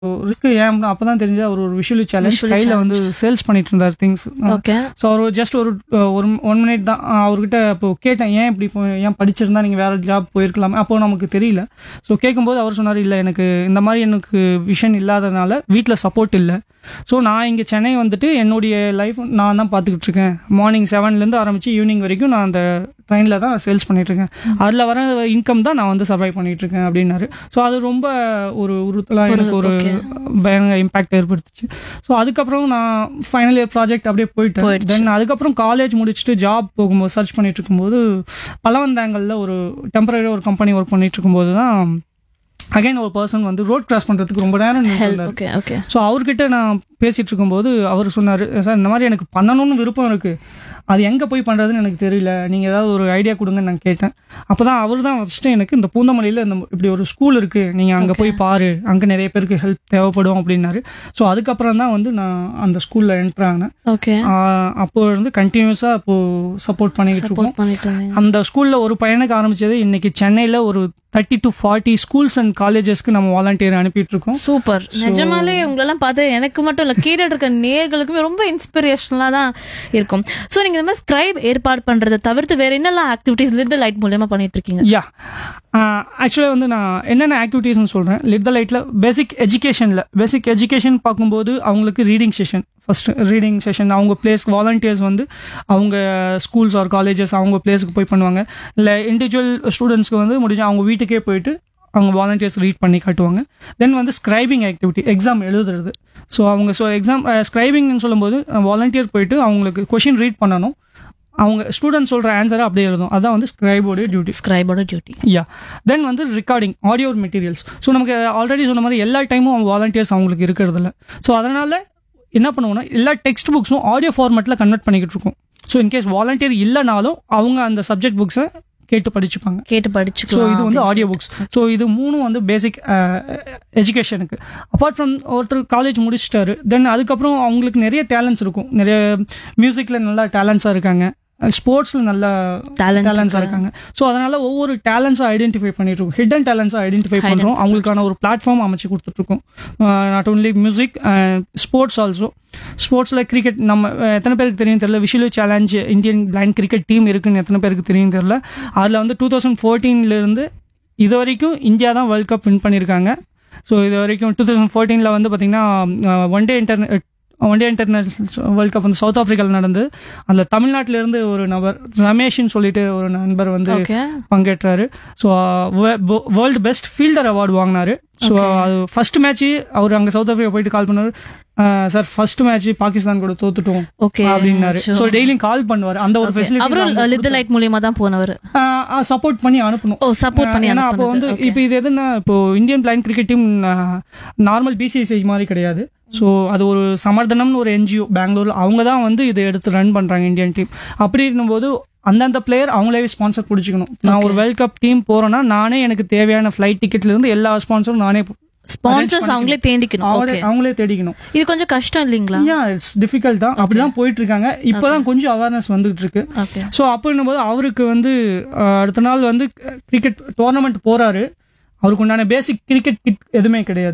Risk ஏன் அப்பதான் தெரிஞ்சு அவர் ஒரு விஷுவலி சேலஞ்ச் Visually கையில வந்து சேல்ஸ் பண்ணிட்டு இருந்தார் திங்ஸ் ஓகே ஸோ அவர் ஜஸ்ட் ஒரு ஒரு ஒன் மினிட் தான் அஹ் அவர்கிட்ட இப்போ கேட்டேன் ஏன் இப்படி இப்போ ஏன் படிச்சிருந்தா நீங்கள் வேற ஜாப் போயிருக்கலாமே அப்போ நமக்கு தெரியல ஸோ கேட்கும்போது அவர் சொன்னார் இல்லை எனக்கு இந்த மாதிரி எனக்கு விஷன் இல்லாதனால வீட்டில் சப்போர்ட் இல்லை ஸோ நான் இங்கே சென்னை வந்துட்டு என்னுடைய லைஃப் நான் தான் பார்த்துக்கிட்டு இருக்கேன் மார்னிங் செவன்லேருந்து ஆரம்பிச்சு ஈவினிங் வரைக்கும் நான் அந்த ட்ரெயினில் தான் சேல்ஸ் பண்ணிட்டு இருக்கேன் அதில் வர இன்கம் தான் நான் வந்து சர்வை பண்ணிட்டு இருக்கேன் அப்படின்னாரு ஸோ அது ரொம்ப ஒரு உறுத்தலாக எனக்கு ஒரு okay. பயங்கர இம்பாக்ட் ஏற்படுத்துச்சு ஸோ அதுக்கப்புறம் நான் ஃபைனல் இயர் ப்ராஜெக்ட் அப்படியே போயிட்டேன் போயிடுச்சு. தென் அதுக்கப்புறம் காலேஜ் முடிச்சுட்டு ஜாப் போகும்போது சர்ச் பண்ணிட்டு இருக்கும்போது பலவந்தாங்கல்ல ஒரு டெம்பரரி ஒரு கம்பெனி ஒர்க் பண்ணிட்டு இருக்கும்போது தான் அகைன் ஒரு பர்சன் வந்து ரோட் கிராஸ் பண்றதுக்கு ரொம்ப நேரம் நின்னுட்டு ஹெல்ப் இருந்தாரு ஓகே ஓகே ஸோ அவர்கிட்ட நான் பேசிட்டு இருக்கும்போது அவர் சொன்னார் சார் இந்த மாதிரி எனக்கு பண்ணணும்னு விருப்பம் இருக்கு அது எங்கே போய் பண்ணுறதுன்னு எனக்கு தெரியல நீங்கள் ஏதாவது ஒரு ஐடியா கொடுங்கன்னு நான் கேட்டேன் அப்போ தான் அவர் தான் ஃபஸ்ட்டு எனக்கு இந்த பூந்தமல்லியில் இந்த இப்படி ஒரு ஸ்கூல் இருக்குது நீங்கள் அங்கே போய் பாரு அங்கே நிறைய பேருக்கு ஹெல்ப் தேவைப்படும் அப்படின்னாரு ஸோ அதுக்கப்புறம் தான் வந்து நான் அந்த ஸ்கூலில் என்ட்ரு ஆனேன் ஓகே ஆஹ் அப்போ இருந்து கண்டினியூஸாக இப்போ சப்போர்ட் பண்ணிக்கிட்டு இருக்கோம் சப்போர்ட் பண்ணிட்டு இருந்தீங்க அந்த ஸ்கூல்ல ஒரு பையனுக்கு ஆரம்பிச்சது இன்னைக்கு சென்னையில ஒரு thirty to forty schools and காலேஜஸ்க்கு நம்ம வாலண்டியர் அனுப்பிட்டு இருக்கோம் சூப்பர் நிஜமாலே உங்களெல்லாம் பார்த்து எனக்கு மட்டும் இல்ல கீழே இருக்க நேர்களுக்குமே ரொம்ப இன்ஸ்பிரேஷனலா தான் இருக்கும் சோ நீங்க இந்த மாதிரி ஸ்கிரைப் ஏற்பாடு பண்றதை தவிர்த்து வேற என்னெல்லாம் ஆக்டிவிட்டிஸ் லிட் லைட் மூலியமா பண்ணிட்டு இருக்கீங்க யா ஆக்சுவலாக வந்து நான் என்னென்ன ஆக்டிவிட்டீஸ்னு சொல்கிறேன் லிட் த லைட்டில் பேசிக் எஜுகேஷனில் பேசிக் எஜுகேஷன் பார்க்கும்போது அவங்களுக்கு reading session first reading session அவங்க பிளேஸ் வாலண்டியர்ஸ் வந்து அவங்க ஸ்கூல்ஸ் ஆர் காலேஜஸ் அவங்க பிளேஸுக்கு போய் பண்ணுவாங்க இல்லை இண்டிவிஜுவல் ஸ்டூடெண்ட்ஸ்க்கு வந்து முடிஞ்சு அவங்க வீட்டுக்கே போயிட்டு அவங்க வாலண்டியர்ஸ் ரீட் பண்ணி காட்டுவாங்க தென் வந்து ஸ்கிரைபிங் ஆக்டிவிட்டி எக்ஸாம் எழுதுறது ஸோ அவங்க ஸோ எக்ஸாம் ஸ்கிரைபிங்னு சொல்லும்போது வாலண்டியர் போயிட்டு அவங்களுக்கு கொஷின் ரீட் பண்ணணும் அவங்க ஸ்டூடெண்ட் சொல்கிற ஆன்சரை அப்படியே எழுதும் அதான் வந்து ஸ்கிரைபோடைய டியூட்டி ஸ்கிரைபோட டியூட்டி யா தென் வந்து ரெக்கார்டிங் ஆடியோ மெட்டீரியல்ஸ் ஸோ நமக்கு ஆல்ரெடி சொன்ன மாதிரி எல்லா டைமும் வாலண்டியர்ஸ் அவங்களுக்கு இருக்கிறது இல்ல ஸோ அதனால என்ன பண்ணுவோம்னா எல்லா டெக்ஸ்ட் புக்ஸும் ஆடியோ ஃபார்மேட்டில் கன்வெர்ட் பண்ணிக்கிட்டு இருக்கோம் ஸோ இன்கேஸ் வாலண்டியர் இல்லைனாலும் அவங்க அந்த சப்ஜெக்ட் புக்ஸை கேட்டு படிச்சுப்பாங்க கேட்டு ஸோ படிச்சுக்கலாம் இது வந்து ஆடியோ புக்ஸ் ஸோ இது மூணும் வந்து பேசிக் எஜுகேஷனுக்கு அப்பார்ட் ஃப்ரம் ஒருத்தர் காலேஜ் முடிச்சிட்டாரு தென் அதுக்கப்புறம் அவங்களுக்கு நிறைய டேலண்ட்ஸ் இருக்கும் நிறைய மியூசிக்கில் நல்லா டேலண்ட்ஸாக இருக்காங்க ஸ்போர்ட்ஸில் நல்ல Talent டேலண்ட்ஸாக இருக்கு. இருக்காங்க ஸோ அதனால ஒவ்வொரு டேலண்ட்ஸை ஐடென்டிஃபை பண்ணிட்டு இருக்கோம் ஹிடன் டேலண்ட்ஸை ஐடென்டிஃபை பண்ணுறோம் அவங்களுக்கான ஒரு பிளாட்ஃபார்ம் அமைச்சு கொடுத்துட்ருக்கோம் not only music sports also ஸ்போர்ட்ஸில் கிரிக்கெட் நம்ம அஹ், எத்தனை பேருக்கு தெரியும் தெரியல visually challenge Indian blind cricket team இருக்குன்னு எத்தனை பேருக்கு தெரியும் தெரியல அதில் வந்து டூ தௌசண்ட் ஃபோர்டீன்லேருந்து இது வரைக்கும் இந்தியா தான் வேர்ல்ட் கப் வின் பண்ணியிருக்காங்க ஸோ இது வரைக்கும் டூ தௌசண்ட் ஃபோர்டீனில் வந்து பார்த்தீங்கன்னா one day internet one day international world cup வந்து சவுத் ஆஃப்ரிக்காவில் நடந்தது அதில் தமிழ்நாட்டில இருந்து ஒரு நபர் ரமேஷ்னு சொல்லிட்டு ஒரு நண்பர் வந்து ஓகே பங்கேற்றாரு so world best fielder award வாங்கினாரு ஸோ அது ஃபர்ஸ்ட் மேட்ச் அவர் அங்கே சவுத் ஆஃப்ரிக்கா போயிட்டு கால் பண்ணாரு சார் ஃபர்ஸ்ட் மேட்ச் பாகிஸ்தான் கூட தோத்துட்டோம் ஓகே அப்படின்னாரு ஸோ டெய்லியும் கால் பண்ணுவார் அந்த ஒரு அவரும் ஃபெசிலிட்டி லிட் லைட் மூலியமா தான் போனவர் சப்போர்ட் பண்ணி அனுப்பணும் ஓ சப்போர்ட் பண்ணி ஏன்னா அப்போ வந்து அனுப்புனது. இப்போ இது எதுன்னா இப்போ Indian blind cricket team normal BCCI மாதிரி கிடையாது ஸோ அது ஒரு சமர்தனம்னு ஒரு என்ஜிஓ பெங்களூர்ல அவங்க தான் வந்து இதை எடுத்து ரன் பண்றாங்க இந்தியன் டீம் அப்படி இருக்கும்போது அந்தந்த பிளேயர் அவங்களே ஸ்பான்சர் பிடிச்சிக்கணும் நான் ஒரு வேர்ல்ட் கப் டீம் போறேன்னா நானே எனக்கு தேவையான ஃபிளைட் டிக்கெட்ல இருந்து எல்லா ஸ்பான்சரும் நானே ஸ்பான்சர்ஸ் அவங்களே தேண்டிக்கணும் அவங்களே ஓகே அவங்களே தேடிக்கணும் இது கொஞ்சம் கஷ்டம் இல்லைங்களா யா இட்ஸ் டிஃபிகல்ட் தான் அப்படிதான் போயிட்டு இருக்காங்க இப்போதான் கொஞ்சம் அவேர்னஸ் வந்துகிட்டு இருக்கு ஓகே ஸோ அப்படின்னும் போது அவருக்கு வந்து அஹ், அடுத்த நாள் வந்து கிரிக்கெட் டோர்னமெண்ட் போறாரு அவருக்கு உண்டான பேசிக் கிரிக்கெட் கிட் எதுவுமே கிடையாது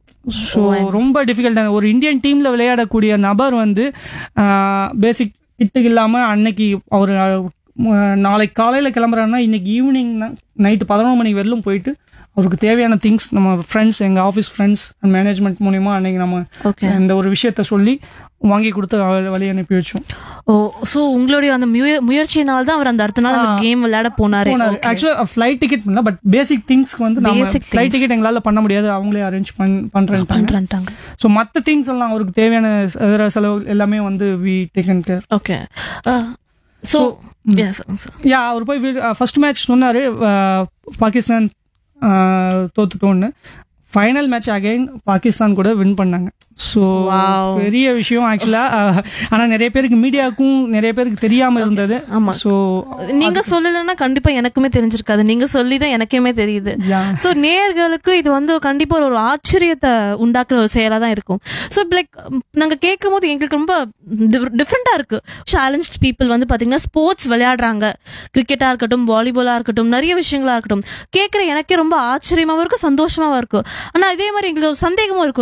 ஸோ ரொம்ப டிஃபிகல்ட்டான ஒரு இந்தியன் டீம்ல விளையாடக்கூடிய நபர் வந்து பேசிக் கிட்டு இல்லாம அன்னைக்கு அவர் நாளைக்கு காலையில கிளம்புறாருன்னா இன்னைக்கு ஈவினிங் நைட்டு பதினொரு மணி வரலும் போயிட்டு அவருக்கு தேவையான திங்ஸ் நம்ம ஃப்ரெண்ட்ஸ் எங்க ஆஃபீஸ் ஃப்ரெண்ட்ஸ் அண்ட் மேனேஜ்மெண்ட் மூலியமா அன்னைக்கு நம்ம ஓகே இந்த ஒரு விஷயத்த சொல்லி வாங்கி கொடுத்து அவ- வழி அனுப்பி வச்சோம் ஓ சோ உங்களுடைய அந்த முய- முயற்சியினால தான் அவர் அந்த அடுத்த நாள் அந்த கேம் விளையாட போனாரு போனாரு ஆக்சுவலா ஃபிளைட் டிக்கெட் பண்ணல பட் பேசிக் திங்ஸ்க்கு வந்து நம்ம Basic ஃபிளைட் டிக்கெட் எங்களால பண்ண முடியாது அவங்களே அரேஞ்ச் பண்றேன் பண்றான்ட்டாங்க ஸோ மற்ற திங்ஸ் எல்லாம் அவருக்கு தேவையான ச- இதர செலவு எல்லாமே வந்து we taken care okay so yes yeah அவர் போய் ஃபர்ஸ்ட் மேட்ச் சொன்னாரு அஹ், பாகிஸ்தான் அஹ், தோத்துட்டோன்னு ஃபைனல் மேட்ச் அகைன் பாகிஸ்தான் கூட வின் பண்ணாங்க ஸோ Wow. பெரிய விஷயம் ஆக்சுவலா ஆனா நிறைய பேருக்கு மீடியாவுக்கும் நிறைய பேருக்கு தெரியாம இருந்தது ஆமா. ஸோ நீங்க சொல்லலைன்னா கண்டிப்பா எனக்குமே தெரிஞ்சிருக்காது நீங்க சொல்லி தான் எனக்குமே தெரியுது Yeah. சோ நேயர்களுக்கு இது வந்து கண்டிப்பா ஒரு ஆச்சரியத்தை உண்டாக்குற ஒரு செயலா தான் இருக்கும் சோ லைக் நாங்க கேட்கும் போது எங்களுக்கு ரொம்ப டிஃப்ரெண்டா இருக்கு சேலஞ்ச் பீப்புள் வந்து பாத்தீங்கன்னா ஸ்போர்ட்ஸ் விளையாடுறாங்க கிரிக்கெட்டா இருக்கட்டும் வாலிபாலா இருக்கட்டும் நிறைய விஷயங்களா இருக்கட்டும் கேட்கிற எனக்கே ரொம்ப ஆச்சரியமாவும் இருக்கும் சந்தோஷமாவும் இருக்கும் ஆனா இதே மாதிரி எங்களுக்கு ஒரு சந்தேகமும் இருக்கும்